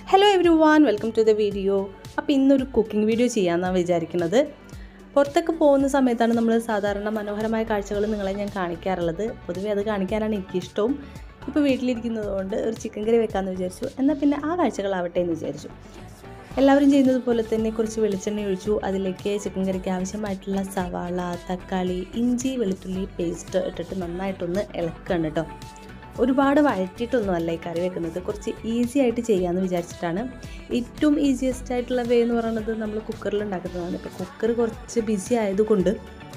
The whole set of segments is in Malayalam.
hello everyone welcome to the video അപ്പോൾ ഇന്നൊരു കുക്കിംഗ് വീഡിയോ ചെയ്യാമെന്നാണ് വിചാരിക്കുന്നത് പുറത്തൊക്കെ പോകുന്ന സമയത്താണ് നമ്മൾ സാധാരണ മനോഹരമായ കാഴ്ചകൾ നിങ്ങളെ ഞാൻ കാണിക്കാറുള്ളത് പൊതുവേ അത് കാണിക്കാനാണ് എനിക്കിഷ്ടവും ഇപ്പോൾ വീട്ടിലിരിക്കുന്നത് കൊണ്ട് ഒരു ചിക്കൻ കറി വെക്കാമെന്ന് വിചാരിച്ചു എന്നാൽ പിന്നെ ആ കാഴ്ചകളാവട്ടെ എന്ന് വിചാരിച്ചു എല്ലാവരും ചെയ്യുന്നത് പോലെ തന്നെ കുറച്ച് വെളിച്ചെണ്ണ ഒഴിച്ചു അതിലേക്ക് ചിക്കൻ കറിക്ക് ആവശ്യമായിട്ടുള്ള സവാള തക്കാളി ഇഞ്ചി വെളുത്തുള്ളി പേസ്റ്റ് ഇട്ടിട്ട് നന്നായിട്ടൊന്ന് ഇളക്കണം കേട്ടോ ഒരുപാട് വഴറ്റിയിട്ടൊന്നും അല്ല ഈ കറി വെക്കുന്നത് കുറച്ച് ഈസി ആയിട്ട് ചെയ്യാമെന്ന് വിചാരിച്ചിട്ടാണ് ഏറ്റവും ഈസിയസ്റ്റ് ആയിട്ടുള്ള വേ എന്ന് പറയുന്നത് നമ്മൾ കുക്കറിൽ ഉണ്ടാക്കുന്നതാണ് ഇപ്പോൾ കുക്കർ കുറച്ച് ബിസി ആയതുകൊണ്ട്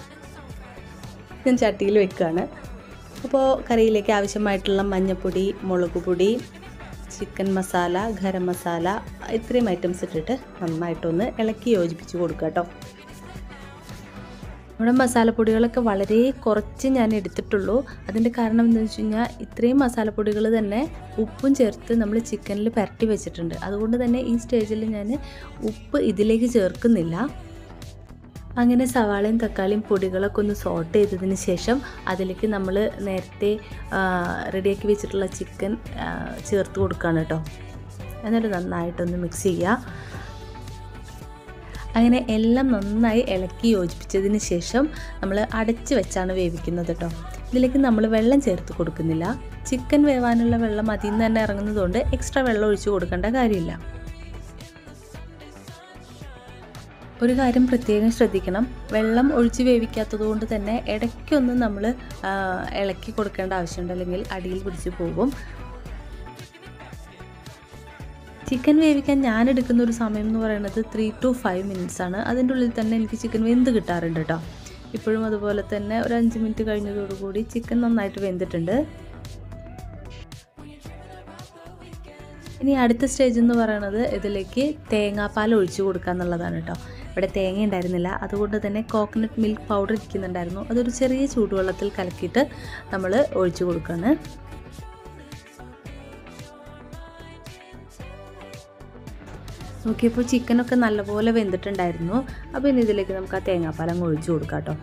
ഞാൻ ചട്ടിയിൽ വെക്കുകയാണ് അപ്പോൾ കറിയിലേക്ക് ആവശ്യമായിട്ടുള്ള മഞ്ഞൾപ്പൊടി മുളക് പൊടി ചിക്കൻ മസാല ഗരം മസാല ഇത്രയും ഐറ്റംസ് ഇട്ടിട്ട് നന്നായിട്ടൊന്ന് ഇളക്കി യോജിപ്പിച്ച് കൊടുക്കുക കേട്ടോ നമ്മുടെ മസാലപ്പൊടികളൊക്കെ വളരെ കുറച്ച് ഞാൻ എടുത്തിട്ടുള്ളൂ അതിൻ്റെ കാരണം എന്താണെന്ന് വെച്ച് കഴിഞ്ഞാൽ ഇത്രയും മസാലപ്പൊടികൾ തന്നെ ഉപ്പും ചേർത്ത് നമ്മൾ ചിക്കനിൽ പുരട്ടി വെച്ചിട്ടുണ്ട് അതുകൊണ്ട് തന്നെ ഈ സ്റ്റേജിൽ ഞാൻ ഉപ്പ് ഇതിലേക്ക് ചേർക്കുന്നില്ല അങ്ങനെ സവാളയും തക്കാളിയും പൊടികളൊക്കെ ഒന്ന് സോട്ട് ചെയ്തതിന് ശേഷം അതിലേക്ക് നമ്മൾ നേരത്തെ റെഡിയാക്കി വെച്ചിട്ടുള്ള ചിക്കൻ ചേർത്ത് കൊടുക്കുകയാണ് കേട്ടോ എന്നിട്ട് നന്നായിട്ടൊന്ന് മിക്സ് ചെയ്യുക അങ്ങനെ എല്ലാം നന്നായി ഇളക്കി യോജിപ്പിച്ചതിന് ശേഷം നമ്മൾ അടച്ച് വെച്ചാണ് വേവിക്കുന്നത് കേട്ടോ ഇതിലേക്ക് നമ്മൾ വെള്ളം ചേർത്ത് കൊടുക്കുന്നില്ല ചിക്കൻ വേവാനുള്ള വെള്ളം അതിൽ നിന്ന് തന്നെ ഇറങ്ങുന്നതുകൊണ്ട് എക്സ്ട്രാ വെള്ളം ഒഴിച്ച് കൊടുക്കേണ്ട കാര്യമില്ല ഒരു കാര്യം പ്രത്യേകം ശ്രദ്ധിക്കണം വെള്ളം ഒഴിച്ച് വേവിക്കാത്തത് കൊണ്ട് തന്നെ ഇടയ്ക്കൊന്ന് നമ്മൾ ഇളക്കി കൊടുക്കേണ്ട ആവശ്യമുണ്ട് അല്ലെങ്കിൽ അടിയിൽ പിടിച്ച് പോകും ചിക്കൻ വേവിക്കാൻ ഞാൻ എടുക്കുന്ന ഒരു സമയം എന്ന് പറയുന്നത് ത്രീ ടു ഫൈവ് മിനിറ്റ്സ് ആണ് അതിൻ്റെ ഉള്ളിൽ തന്നെ എനിക്ക് ചിക്കൻ വെന്ത് കിട്ടാറുണ്ട് കേട്ടോ ഇപ്പോഴും അതുപോലെ തന്നെ ഒരു അഞ്ച് മിനിറ്റ് കഴിഞ്ഞതോടുകൂടി ചിക്കൻ നന്നായിട്ട് വെന്തിട്ടുണ്ട് ഇനി അടുത്ത സ്റ്റേജ് എന്ന് പറയുന്നത് ഇതിലേക്ക് തേങ്ങാപ്പാൽ ഒഴിച്ചു കൊടുക്കുക എന്നുള്ളതാണ് കേട്ടോ ഇവിടെ തേങ്ങ ഉണ്ടായിരുന്നില്ല അതുകൊണ്ട് തന്നെ കോക്കനട്ട് മിൽക്ക് പൗഡർ ഇരിക്കുന്നുണ്ടായിരുന്നു അതൊരു ചെറിയ ചൂടുവെള്ളത്തിൽ കലക്കിയിട്ട് നമ്മൾ ഒഴിച്ചു കൊടുക്കുകയാണ് നോക്കിയപ്പോൾ ചിക്കനൊക്കെ നല്ലപോലെ വെന്തിട്ടുണ്ടായിരുന്നു അപ്പോൾ ഇനി ഇതിലേക്ക് നമുക്ക് ആ തേങ്ങാപ്പാലം ഒഴിച്ചു കൊടുക്കാം കേട്ടോ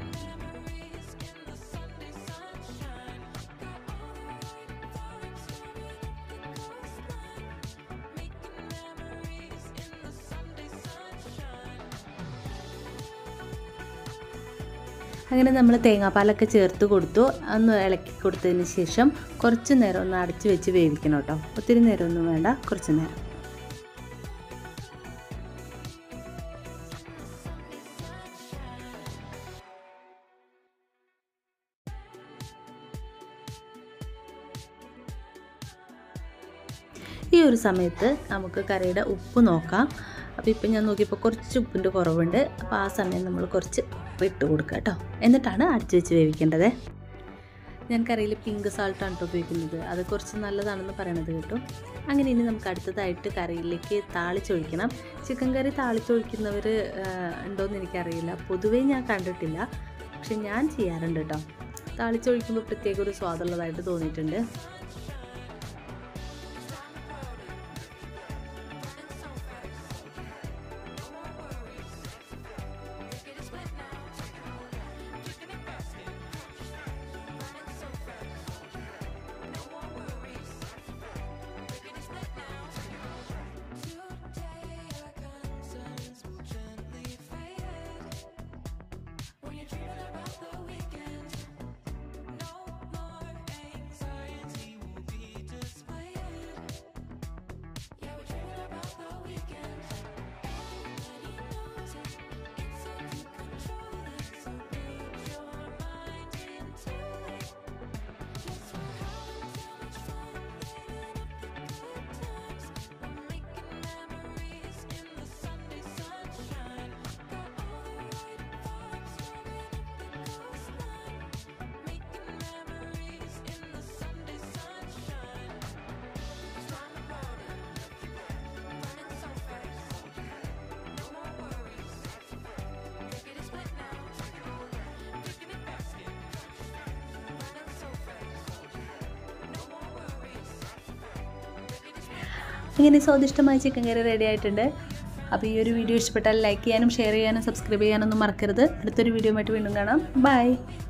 അങ്ങനെ നമ്മൾ തേങ്ങാപ്പാലൊക്കെ ചേർത്ത് കൊടുത്തു ഒന്ന് ഇളക്കി കൊടുത്തതിന് ശേഷം കുറച്ച് നേരം ഒന്ന് അടച്ച് വെച്ച് വേവിക്കണം കേട്ടോ ഒത്തിരി നേരമൊന്നും വേണ്ട കുറച്ച് നേരം ഈ ഒരു സമയത്ത് നമുക്ക് കറിയുടെ ഉപ്പ് നോക്കാം അപ്പോൾ ഇപ്പം ഞാൻ നോക്കിയപ്പോൾ കുറച്ച് ഉപ്പിൻ്റെ കുറവുണ്ട് അപ്പോൾ ആ സമയം നമ്മൾ കുറച്ച് ഉപ്പ് ഇട്ട് കൊടുക്കുക കേട്ടോ എന്നിട്ടാണ് അടച്ചു വെച്ച് വേവിക്കേണ്ടത് ഞാൻ കറിയിൽ പിങ്ക് സാൾട്ടാണ് കേട്ടോ ഉപയോഗിക്കുന്നത് അത് കുറച്ച് നല്ലതാണെന്ന് പറയണത് കേട്ടോ അങ്ങനെ ഇനി നമുക്ക് അടുത്തതായിട്ട് കറിയിലേക്ക് താളിച്ചൊഴിക്കണം ചിക്കൻ കറി താളിച്ചൊഴിക്കുന്നവർ ഉണ്ടോയെന്ന് എനിക്കറിയില്ല പൊതുവേ ഞാൻ കണ്ടിട്ടില്ല പക്ഷെ ഞാൻ ചെയ്യാറുണ്ട് കേട്ടോ താളിച്ചൊഴിക്കുമ്പോൾ പ്രത്യേക ഒരു സ്വാദുള്ളതായിട്ട് തോന്നിയിട്ടുണ്ട് ഇങ്ങനെ സ്വാദിഷ്ടമായ ചിക്കൻ കറി റെഡി ആയിട്ടുണ്ട് അപ്പോൾ ഈ ഒരു വീഡിയോ ഇഷ്ടപ്പെട്ടാൽ ലൈക്ക് ചെയ്യാനും ഷെയർ ചെയ്യാനും സബ്സ്ക്രൈബ് ചെയ്യാനൊന്നും മറക്കരുത് അടുത്തൊരു വീഡിയോ ആയിട്ട് വീണ്ടും കാണാം ബൈ